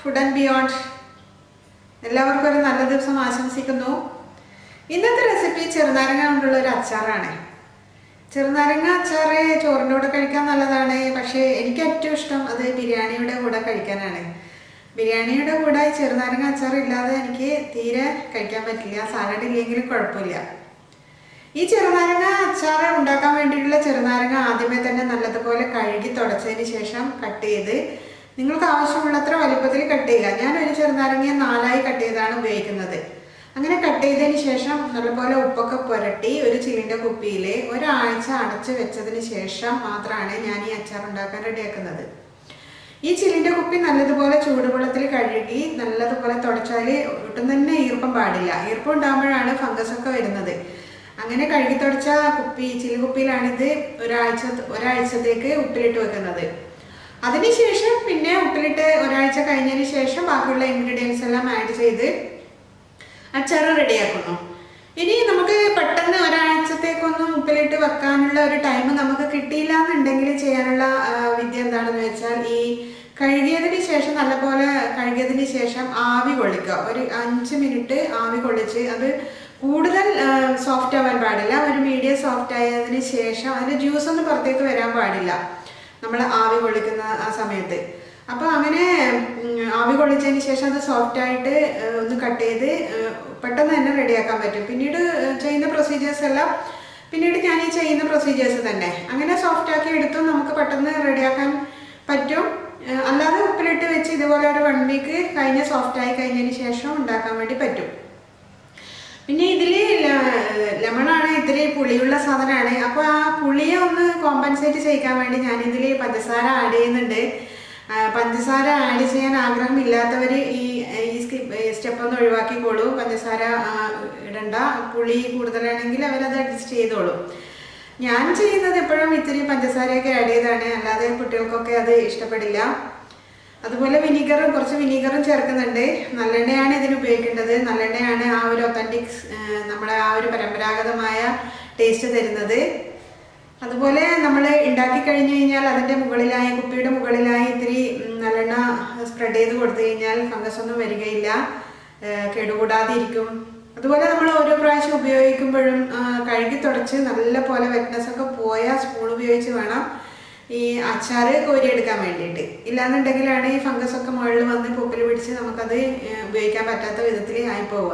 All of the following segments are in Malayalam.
ഫുഡ് ആൻഡ് ബിയോണ്ട് എല്ലാവർക്കും ഒരു നല്ല ദിവസം ആശംസിക്കുന്നു ഇന്നത്തെ റെസിപ്പി ചെറുനാരങ്ങ കൊണ്ടുള്ള ഒരു അച്ചാറാണ് ചെറുനാരങ്ങ അച്ചാർ ചോറിൻ്റെ കൂടെ കഴിക്കാൻ നല്ലതാണ് പക്ഷേ എനിക്ക് ഏറ്റവും ഇഷ്ടം അത് ബിരിയാണിയുടെ കൂടെ കഴിക്കാനാണ് ബിരിയാണിയുടെ കൂടെ ചെറുനാരങ്ങ അച്ചാർ ഇല്ലാതെ എനിക്ക് തീരെ കഴിക്കാൻ പറ്റില്ല സാലഡ് ഇല്ലെങ്കിലും കുഴപ്പമില്ല ഈ ചെറുനാരങ്ങ അച്ചാർ ഉണ്ടാക്കാൻ വേണ്ടിയിട്ടുള്ള ചെറുനാരങ്ങ ആദ്യമേ തന്നെ നല്ലതുപോലെ കഴുകി തുടച്ചതിന് ശേഷം കട്ട് ചെയ്ത് നിങ്ങൾക്ക് ആവശ്യമുള്ളത്ര വലിപ്പത്തിൽ കട്ട് ചെയ്യുക ഞാൻ ഒരു ചെറുനാരങ്ങ നാലായി കട്ട് ചെയ്താണ് ഉപയോഗിക്കുന്നത് അങ്ങനെ കട്ട് ചെയ്തതിന് ശേഷം നല്ലപോലെ ഉപ്പൊക്കെ പുരട്ടി ഒരു ചില്ലിൻ്റെ കുപ്പിയിൽ ഒരാഴ്ച അടച്ച് വെച്ചതിന് ശേഷം മാത്രമാണ് ഞാൻ ഈ അച്ചാർ ഉണ്ടാക്കാൻ റെഡിയാക്കുന്നത് ഈ ചില്ലിൻ്റെ കുപ്പി നല്ലതുപോലെ ചൂടുവെള്ളത്തിൽ കഴുകി നല്ലതുപോലെ തുടച്ചാൽ ഒട്ടും തന്നെ ഈർപ്പം പാടില്ല ഈർപ്പം ഉണ്ടാകുമ്പോഴാണ് ഫംഗസ് ഒക്കെ വരുന്നത് അങ്ങനെ കഴുകി തുടച്ച കുപ്പി ചില്ലി കുപ്പിയിലാണിത് ഒരാഴ്ച ഒരാഴ്ചത്തേക്ക് ഉപ്പിലിട്ട് വെക്കുന്നത് അതിനുശേഷം പിന്നെ ഉപ്പിലിട്ട് ഒരാഴ്ച കഴിഞ്ഞതിന് ശേഷം ബാക്കിയുള്ള ഇൻഗ്രീഡിയൻസ് എല്ലാം ആഡ് ചെയ്ത് അച്ചാർ റെഡിയാക്കുന്നു ഇനി നമുക്ക് പെട്ടെന്ന് ഒരാഴ്ചത്തേക്കൊന്നും ഉപ്പിലിട്ട് വെക്കാനുള്ള ഒരു ടൈം നമുക്ക് കിട്ടിയില്ല എന്നുണ്ടെങ്കിൽ ചെയ്യാനുള്ള ആ, വിദ്യ എന്താണെന്ന് വെച്ചാൽ ഈ കഴുകിയതിന് ശേഷം നല്ലപോലെ കഴുകിയതിന് ശേഷം ആവി കൊള്ളിക്കുക ഒരു അഞ്ച് മിനിറ്റ് ആവി കൊള്ളിച്ച് അത് കൂടുതൽ സോഫ്റ്റ് ആവാൻ പാടില്ല ഒരു മീഡിയം സോഫ്റ്റ് ആയതിന് ശേഷം അതിൻ്റെ ജ്യൂസ് ഒന്നും പുറത്തേക്ക് വരാൻ പാടില്ല നമ്മൾ ആവി കൊള്ളിക്കുന്ന ആ സമയത്ത് അപ്പോൾ അങ്ങനെ ഉം, ആവി കൊള്ളിച്ചതിന് ശേഷം അത് സോഫ്റ്റ് ആയിട്ട് ഏഹ്, ഒന്ന് കട്ട് ചെയ്ത് ഏഹ്, പെട്ടെന്ന് തന്നെ റെഡിയാക്കാൻ പറ്റും പിന്നീട് ഏഹ്, ചെയ്യുന്ന പ്രൊസീജിയേഴ്സ് എല്ലാം പിന്നീട് ഞാൻ ഈ ചെയ്യുന്ന പ്രൊസീജിയേഴ്സ് തന്നെ അങ്ങനെ സോഫ്റ്റ് ആക്കി എടുത്തും നമുക്ക് പെട്ടെന്ന് റെഡിയാക്കാൻ പറ്റും ഏഹ്, അല്ലാതെ ഉപ്പിലിട്ട് വെച്ച് ഇതുപോലെ ഒരു വൺ വീക്ക് കഴിഞ്ഞ് സോഫ്റ്റ് ആയി കഴിഞ്ഞതിന് ശേഷം ഉണ്ടാക്കാൻ വേണ്ടി പറ്റും പിന്നെ ഇതിൽ ലെമണാണ് ഇത്തിരി പുളിയുള്ള സാധനമാണ് അപ്പോൾ ആ പുളിയെ ഒന്ന് കോമ്പൻസേറ്റ് ചെയ്യിക്കാൻ വേണ്ടി ഞാൻ ഇതിൽ പഞ്ചസാര ആഡ് ചെയ്യുന്നുണ്ട് ആ, പഞ്ചസാര ആഡ് ചെയ്യാൻ ആഗ്രഹമില്ലാത്തവർ ഈ ഈ സ്റ്റെപ്പ് ഒന്ന് ഒഴിവാക്കിക്കോളൂ പഞ്ചസാര ആ, ഇടണ്ട പുളി കൂടുതലാണെങ്കിൽ അവരത് അഡ്ജസ്റ്റ് ചെയ്തോളൂ ഞാൻ ചെയ്യുന്നത് എപ്പോഴും ഇത്തിരി പഞ്ചസാരയൊക്കെ ആഡ് ചെയ്താണ് അല്ലാതെ കുട്ടികൾക്കൊക്കെ അത് ഇഷ്ടപ്പെടില്ല അതുപോലെ വിനീഗറും കുറച്ച് വിനീഗറും ചേർക്കുന്നുണ്ട് നല്ലെണ്ണയാണ് ഇതിന് ഉപയോഗിക്കേണ്ടത് നല്ലെണ്ണയാണ് ആ ഒരു ഒത്തൻറ്റിക് നമ്മുടെ ആ ഒരു പരമ്പരാഗതമായ ടേസ്റ്റ് തരുന്നത് അതുപോലെ നമ്മൾ ഉണ്ടാക്കി കഴിഞ്ഞു കഴിഞ്ഞാൽ അതിൻ്റെ മുകളിലായി കുപ്പിയുടെ മുകളിലായി ഇത്തിരി ഉം, നല്ലെണ്ണ സ്പ്രെഡ് ചെയ്ത് കൊടുത്തു കഴിഞ്ഞാൽ ഫംഗസ് ഒന്നും വരികയില്ല ഏഹ്, കേടുകൂടാതെ ഇരിക്കും അതുപോലെ നമ്മൾ ഓരോ പ്രാവശ്യം ഉപയോഗിക്കുമ്പോഴും ആ, കഴുകി തുടച്ച് നല്ല പോലെ വെറ്റ്നസ് ഒക്കെ പോയ സ്പൂൺ ഉപയോഗിച്ച് വേണം ഈ അച്ചാറ് കോരിയെടുക്കാൻ വേണ്ടിയിട്ട് ഇല്ലാന്നുണ്ടെങ്കിലാണ് ഈ ഫംഗസ് ഒക്കെ മുകളിൽ വന്ന് പൂപ്പിൽ പിടിച്ച് നമുക്കത് ഏഹ്, ഉപയോഗിക്കാൻ പറ്റാത്ത വിധത്തിൽ ആയി പോവുക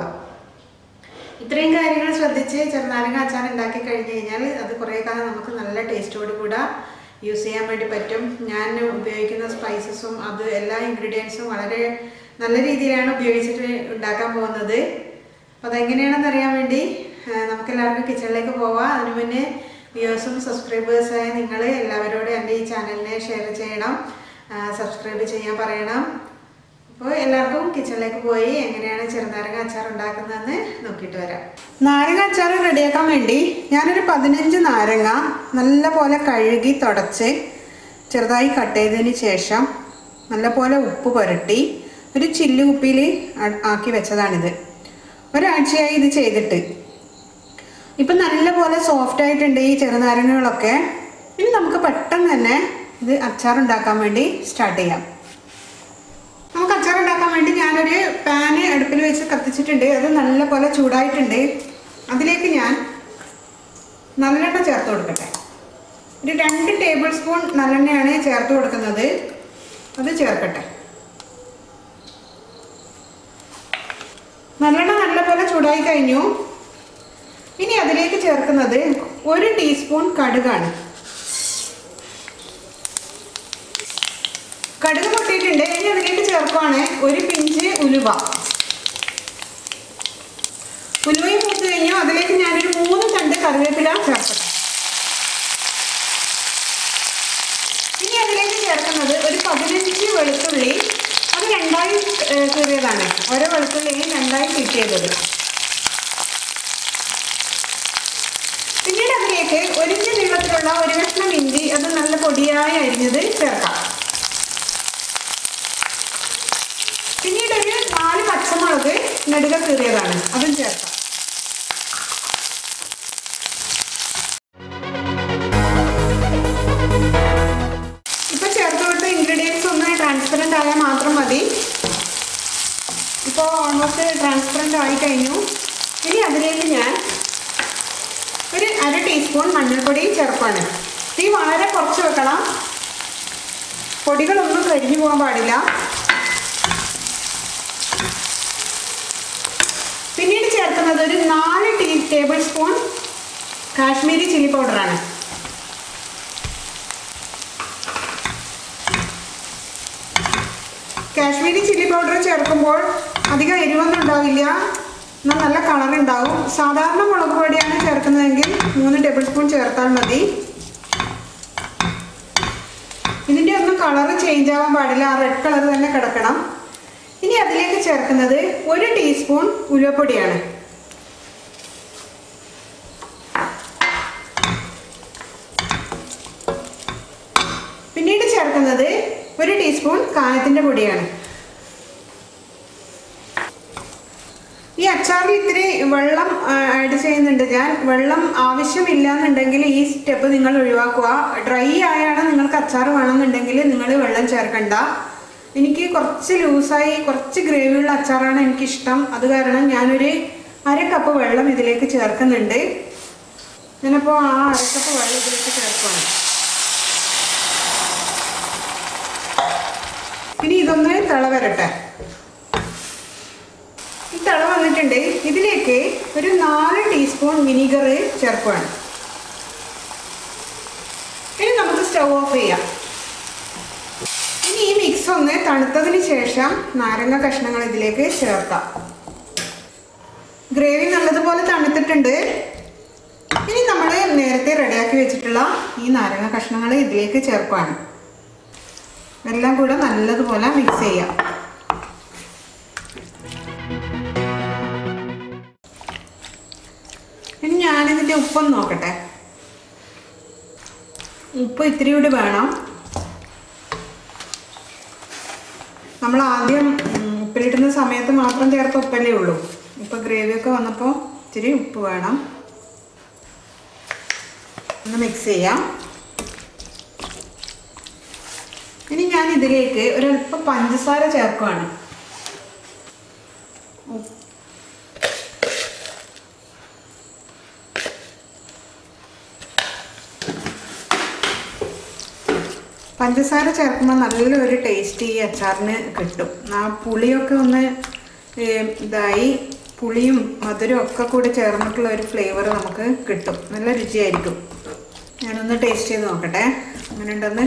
ഇത്രയും കാര്യങ്ങൾ ശ്രദ്ധിച്ച് ചെറുനാരങ്ങ അച്ചാർ ഉണ്ടാക്കി കഴിഞ്ഞ് കഴിഞ്ഞാൽ അത് കുറേ കാലം നമുക്ക് നല്ല ടേസ്റ്റോട് കൂടെ യൂസ് ചെയ്യാൻ വേണ്ടി പറ്റും ഞാൻ ഉപയോഗിക്കുന്ന സ്പൈസസും അത് എല്ലാ ഇൻഗ്രീഡിയൻസും വളരെ നല്ല രീതിയിലാണ് ഉപയോഗിച്ചിട്ട് ഉണ്ടാക്കാൻ പോകുന്നത് അപ്പോൾ അതെങ്ങനെയാണെന്ന് അറിയാൻ വേണ്ടി ആ, നമുക്ക് എല്ലാവർക്കും കിച്ചണിലേക്ക് പോവാം അതിനു മുന്നേ വ്യൂവേഴ്സും സബ്സ്ക്രൈബേഴ്സായ നിങ്ങൾ എല്ലാവരോടും എൻ്റെ ഈ ചാനലിനെ ഷെയർ ചെയ്യണം സബ്സ്ക്രൈബ് ചെയ്യാൻ പറയണം അപ്പോൾ എല്ലാവർക്കും കിച്ചണിലേക്ക് പോയി എങ്ങനെയാണ് ചെറുനാരങ്ങ അച്ചാർ ഉണ്ടാക്കുന്നതെന്ന് നോക്കിയിട്ട് വരാം നാരങ്ങ അച്ചാർ റെഡിയാക്കാൻ വേണ്ടി ഞാനൊരു പതിനഞ്ച് നാരങ്ങ നല്ല പോലെ കഴുകി തുടച്ച് ചെറുതായി കട്ട് ചെയ്തതിന് ശേഷം നല്ല പോലെ ഉപ്പ് പുരട്ടി ഒരു ചില്ല് കുപ്പിയിൽ ആക്കി വെച്ചതാണിത് ഒരാഴ്ചയായി ഇത് ചെയ്തിട്ട് ഇപ്പം നല്ല പോലെ സോഫ്റ്റ് ആയിട്ടുണ്ട് ഈ ചെറുനാരങ്ങകളൊക്കെ ഇനി നമുക്ക് പെട്ടെന്ന് തന്നെ ഇത് അച്ചാർ ഉണ്ടാക്കാൻ വേണ്ടി സ്റ്റാർട്ട് ചെയ്യാം നമുക്ക് അച്ചാർ ഉണ്ടാക്കാൻ വേണ്ടി ഞാനൊരു പാന് അടുപ്പിൽ വെച്ച് കത്തിച്ചിട്ടുണ്ട് അത് നല്ല പോലെ ചൂടായിട്ടുണ്ട് അതിലേക്ക് ഞാൻ നല്ലെണ്ണ ചേർത്ത് കൊടുക്കട്ടെ ഒരു രണ്ട് ടേബിൾ സ്പൂൺ നല്ലെണ്ണയാണ് ചേർത്ത് കൊടുക്കുന്നത് അത് ചേർക്കട്ടെ നല്ലെണ്ണ നല്ലപോലെ ചൂടായി കഴിഞ്ഞു ഇനി അതിലേക്ക് ചേർക്കുന്നത് ഒരു ടീസ്പൂൺ കടുകാണ് കടുക് പൊട്ടിയിട്ടുണ്ട് ഇനി അതിലേക്ക് ചേർക്കുവാണ് ഒരു പിഞ്ച് ഉലുവ ഉലുവയും മൂത്ത് കഴിഞ്ഞു അതിലേക്ക് ഞാനൊരു മൂന്ന് തണ്ട് കറിവേപ്പില ചേർക്കട്ടെ ഇനി അതിലേക്ക് ചേർക്കുന്നത് ഒരു പതിനഞ്ച് വെളുത്തുള്ളി അത് രണ്ടായി ഏഹ്, കീറിയതാണ് ഓരോ വെളുത്തുള്ളിയും രണ്ടായി കീറ്റ് ചെയ്തത് പിന്നീട് അതിലേക്ക് ഒരിഞ്ച് നീളത്തിലുള്ള ഒരു കഷ്ണം ഇഞ്ചി അത് നല്ല പൊടിയായി അരിഞ്ഞത് ചേർക്കാം പിന്നീട് ഒരു നാല് പച്ചമുളക് നെടുക കീറിയതാണ് അതും ചേർക്കാം ഇപ്പൊ ചേർത്ത് കൊടുത്ത ഇൻഗ്രീഡിയൻസ് ഒന്ന് ട്രാൻസ്പെറൻ്റ് ആയാൽ മാത്രം മതി ഇതിപ്പോൾ ഓൾമോസ്റ്റ് ട്രാൻസ്പെറൻ്റ് ആയി കഴിഞ്ഞു ഇനി അതിലേക്ക് ഞാൻ ഒരു അര ടീസ്പൂൺ മഞ്ഞൾപ്പൊടി ചേർക്കാണ് തീ വളരെ കുറച്ച് വെക്കണം പൊടികളൊന്നും കരിഞ്ഞു പോകാൻ പാടില്ല പിന്നീട് ചേർക്കുന്നത് ഒരു നാല് tea tablespoon Kashmiri chilli പൗഡറാണ് കാശ്മീരി ചില്ലി പൗഡർ ചേർക്കുമ്പോൾ അധികം എരിവൊന്നും ഉണ്ടാവില്ല എന്നാൽ നല്ല കളർ ഉണ്ടാവും സാധാരണ മുളക് പൊടിയാണ് ചേർക്കുന്നതെങ്കിൽ മൂന്ന് ടേബിൾ സ്പൂൺ ചേർത്താൽ മതി ഇതിൻ്റെ ഒന്നും കളർ ചേഞ്ച് ആവാൻ പാടില്ല ആ റെഡ് കളർ തന്നെ കിടക്കണം ഇനി അതിലേക്ക് ചേർക്കുന്നത് ഒരു ടീസ്പൂൺ ഉലുവപ്പൊടിയാണ് പിന്നീട് ചേർക്കുന്നത് ഒരു ടീസ്പൂൺ കായത്തിൻ്റെ പൊടിയാണ് ഈ അച്ചാറിൽ ഇത്തിരി വെള്ളം ആഡ് ചെയ്യുന്നുണ്ട് ഞാൻ വെള്ളം ആവശ്യമില്ല എന്നുണ്ടെങ്കിൽ ഈ സ്റ്റെപ്പ് നിങ്ങൾ ഒഴിവാക്കുക ഡ്രൈ ആയാണ് നിങ്ങൾക്ക് അച്ചാർ വേണമെന്നുണ്ടെങ്കിൽ നിങ്ങൾ വെള്ളം ചേർക്കണ്ട എനിക്ക് കുറച്ച് ലൂസായി കുറച്ച് ഗ്രേവിയുള്ള അച്ചാറാണ് എനിക്കിഷ്ടം അത് കാരണം ഞാനൊരു അര കപ്പ് വെള്ളം ഇതിലേക്ക് ചേർക്കുന്നുണ്ട് ഞാനപ്പോൾ ആ അരക്കപ്പ് വെള്ളം ഇതിലേക്ക് ചേർക്കുകയാണ് ഇനി ഇതൊന്ന് തിള വരട്ടെ ഈ തിള വന്നിട്ടുണ്ട് ഇതിലേക്ക് ഒരു നാല് ടീസ്പൂൺ വിനീഗർ ചേർക്കുകയാണ് ഇനി നമുക്ക് സ്റ്റൗ ഓഫ് ചെയ്യാം ഇനി ഈ മിക്സ് ഒന്ന് തണുത്തതിന് ശേഷം നാരങ്ങ കഷ്ണങ്ങൾ ഇതിലേക്ക് ചേർക്കാം ഗ്രേവി നല്ലതുപോലെ തണുത്തിട്ടുണ്ട് ഇനി നമ്മൾ നേരത്തെ റെഡിയാക്കി വെച്ചിട്ടുള്ള ഈ നാരങ്ങ കഷ്ണങ്ങൾ ഇതിലേക്ക് ചേർക്കുകയാണ് എല്ലാം കൂടെ നല്ലതുപോലെ മിക്സ് ചെയ്യാം ഇനി ഞാനിതിൻ്റെ ഉപ്പൊന്ന് നോക്കട്ടെ ഉപ്പ് ഇത്തിരി കൂടി വേണം നമ്മൾ ആദ്യം ഉം, ഉപ്പിലിടുന്ന സമയത്ത് മാത്രം ചേർത്ത ഉപ്പല്ലേ ഉള്ളൂ ഇപ്പോൾ ഗ്രേവിയൊക്കെ വന്നപ്പോൾ ഇത്തിരി ഉപ്പ് വേണം ഒന്ന് മിക്സ് ചെയ്യാം ഇനി ഞാൻ ഇതിലേക്ക് ഒരല്പം പഞ്ചസാര ചേർക്കുകയാണ് ഉപ്പ് പഞ്ചസാര ചേർക്കുമ്പോൾ നല്ലൊരു ടേസ്റ്റ് ഈ അച്ചാറിന് കിട്ടും ആ പുളിയൊക്കെ ഒന്ന് ഏം, ഇതായി പുളിയും മധുരവും ഒക്കെ കൂടി ചേർന്നിട്ടുള്ള ഒരു ഫ്ലേവർ നമുക്ക് കിട്ടും നല്ല രുചിയായിരിക്കും ഞാനൊന്ന് ടേസ്റ്റ് ചെയ്ത് നോക്കട്ടെ അങ്ങനെ ഉണ്ടെന്ന്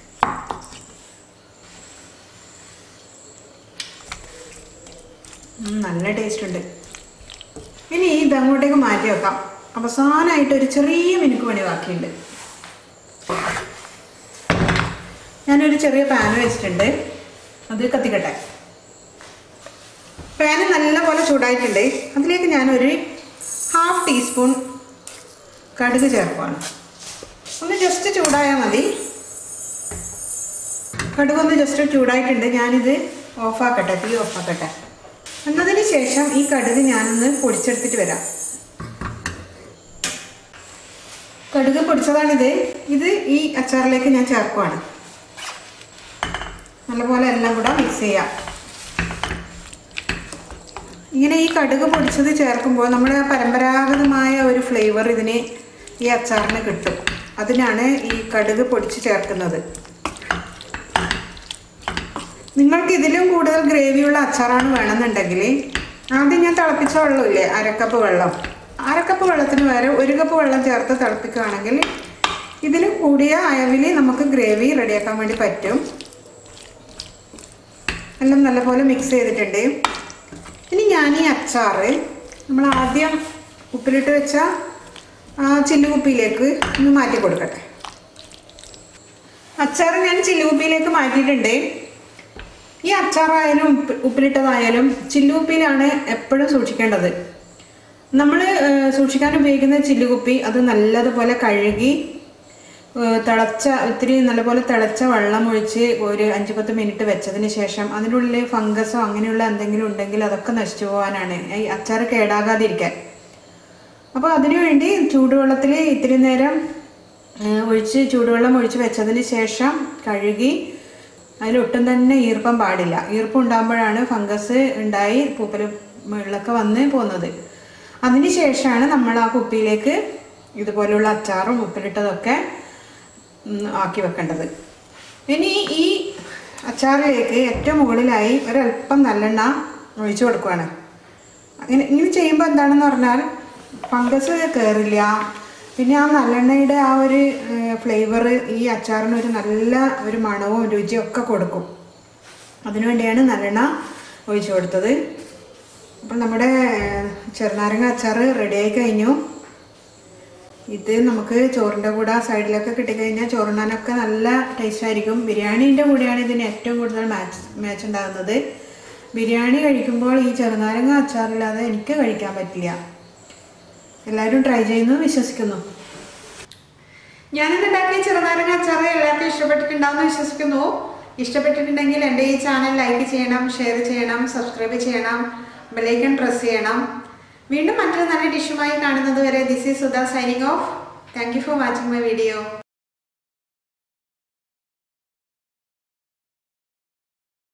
നല്ല ടേസ്റ്റ് ഉണ്ട് ഇനി ഇത് അങ്ങോട്ടേക്ക് മാറ്റി വെക്കാം അവസാനമായിട്ട് ഒരു ചെറിയ മിനുക്ക് പണി ബാക്കിയുണ്ട് ഞാനൊരു ചെറിയ പാൻ വെച്ചിട്ടുണ്ട് അത് കത്തിക്കട്ടെ പാന് നല്ലപോലെ ചൂടായിട്ടുണ്ട് അതിലേക്ക് ഞാനൊരു ഹാഫ് ടീസ്പൂൺ കടുക് ചേർക്കുകയാണ് ഒന്ന് ജസ്റ്റ് ചൂടായാൽ മതി കടുക് ഒന്ന് ജസ്റ്റ് ചൂടായിട്ടുണ്ട് ഞാനിത് ഓഫാക്കട്ടെ തീ ഓഫാക്കട്ടെ എന്നതിന് ശേഷം ഈ കടുക് ഞാനൊന്ന് പൊടിച്ചെടുത്തിട്ട് വരാം കടുക് പൊടിച്ചതാണിത് ഇത് ഈ അച്ചാറിലേക്ക് ഞാൻ ചേർക്കുവാണ് നല്ലപോലെ എല്ലാം കൂടെ മിക്സ് ചെയ്യാം ഇങ്ങനെ ഈ കടുക് പൊടിച്ചത് ചേർക്കുമ്പോൾ നമ്മുടെ പരമ്പരാഗതമായ ഒരു ഫ്ലേവർ ഇതിന് ഈ അച്ചാറിന് കിട്ടും അതിനാണ് ഈ കടുക് പൊടിച്ച് ചേർക്കുന്നത് നിങ്ങൾക്ക് ഇതിലും കൂടുതൽ ഗ്രേവിയുള്ള അച്ചാറാണ് വേണമെന്നുണ്ടെങ്കിൽ ആദ്യം ഞാൻ തിളപ്പിച്ച വെള്ളമില്ലേ അരക്കപ്പ് വെള്ളം അരക്കപ്പ് വെള്ളത്തിന് പകരം ഒരു കപ്പ് വെള്ളം ചേർത്ത് തിളപ്പിക്കുകയാണെങ്കിൽ ഇതിലും കൂടിയ അളവിൽ നമുക്ക് ഗ്രേവി റെഡിയാക്കാൻ വേണ്ടി പറ്റും എല്ലാം നല്ലപോലെ മിക്സ് ചെയ്തിട്ടുണ്ട് ഇനി ഞാൻ ഈ അച്ചാറ് നമ്മൾ ആദ്യം ഉപ്പിലിട്ട് വെച്ച ആ ചില്ലുകുപ്പിയിലേക്ക് ഒന്ന് മാറ്റി കൊടുക്കട്ടെ അച്ചാർ ഞാൻ ചില്ലുകുപ്പിയിലേക്ക് മാറ്റിയിട്ടുണ്ട് ഈ അച്ചാറായാലും ഉപ്പ് ഉപ്പിലിട്ടതായാലും ചില്ലുകുപ്പിയിലാണ് എപ്പോഴും സൂക്ഷിക്കേണ്ടത് നമ്മൾ സൂക്ഷിക്കാൻ ഉപയോഗിക്കുന്ന ചില്ലുകുപ്പി അത് നല്ലതുപോലെ കഴുകി ഏഹ് തിളച്ച ഇത്തിരി നല്ലപോലെ തിളച്ച വെള്ളം ഒഴിച്ച് ഒരു അഞ്ച് പത്ത് മിനിറ്റ് വെച്ചതിന് ശേഷം അതിനുള്ളിൽ ഫംഗസോ അങ്ങനെയുള്ള എന്തെങ്കിലും ഉണ്ടെങ്കിൽ അതൊക്കെ നശിച്ചു പോകാനാണ് ഈ അച്ചാർ കേടാകാതിരിക്കാൻ അപ്പോൾ അതിനുവേണ്ടി ചൂടുവെള്ളത്തിൽ ഇത്തിരി നേരം ഏഹ് ഒഴിച്ച് ചൂടുവെള്ളം ഒഴിച്ച് വെച്ചതിന് ശേഷം കഴുകി അതിലൊട്ടും തന്നെ ഈർപ്പം പാടില്ല ഈർപ്പം ഉണ്ടാകുമ്പോഴാണ് ഫംഗസ് ഉണ്ടായി പൂപ്പൽ മുകളിലൊക്കെ വന്ന് പോകുന്നത് അതിന് ശേഷമാണ് നമ്മൾ ആ കുപ്പിയിലേക്ക് ഇതുപോലുള്ള അച്ചാറും ഉപ്പിലിട്ടതൊക്കെ ഉം, ആക്കി വെക്കേണ്ടത് ഇനി ഈ അച്ചാറിലേക്ക് ഏറ്റവും മുകളിലായി ഒരല്പം നല്ലെണ്ണ ഒഴിച്ചു കൊടുക്കുകയാണ് അങ്ങനെ ഇങ്ങനെ ചെയ്യുമ്പോൾ എന്താണെന്ന് പറഞ്ഞാൽ ഫംഗസ് കയറില്ല പിന്നെ ആ നല്ലെണ്ണയുടെ ആ ഒരു ഫ്ലേവർ ഈ അച്ചാറിന് ഒരു നല്ല ഒരു മണവും രുചിയും ഒക്കെ കൊടുക്കും അതിനുവേണ്ടിയാണ് നല്ലെണ്ണ ഒഴിച്ചു കൊടുത്തത് അപ്പം നമ്മുടെ ഏഹ്, ചെറുനാരങ്ങ അച്ചാർ റെഡിയായി കഴിഞ്ഞു ഇത് നമുക്ക് ചോറിൻ്റെ കൂടെ സൈഡിലൊക്കെ കിട്ടിക്കഴിഞ്ഞാൽ ചോറുണ്ണാനൊക്കെ നല്ല ടേസ്റ്റ് ആയിരിക്കും ബിരിയാണീൻ്റെ കൂടെയാണ് ഇതിന് ഏറ്റവും കൂടുതൽ മാച്ച് മാച്ച് ഉണ്ടാകുന്നത് ബിരിയാണി കഴിക്കുമ്പോൾ ഈ ചെറുനാരങ്ങ അച്ചാറില്ലാതെ എനിക്ക് കഴിക്കാൻ പറ്റില്ല എല്ലാവരും ട്രൈ ചെയ്യുന്നു വിശ്വസിക്കുന്നു ഞാനിന്ന് ഉണ്ടാക്കിയ ചെറുനാരങ്ങ അച്ചാർ എല്ലാവർക്കും ഇഷ്ടപ്പെട്ടിട്ടുണ്ടാവുമെന്ന് വിശ്വസിക്കുന്നു ഇഷ്ടപ്പെട്ടിട്ടുണ്ടെങ്കിൽ എൻ്റെ ഈ ചാനൽ ലൈക്ക് ചെയ്യണം ഷെയർ ചെയ്യണം സബ്സ്ക്രൈബ് ചെയ്യണം ബെലൈക്കൺ പ്രസ് ചെയ്യണം വീണ്ടും മറ്റൊരു നല്ല ഡിഷുമായി കാണുന്നത് വരെ this is Sudha signing off thank you for watching my video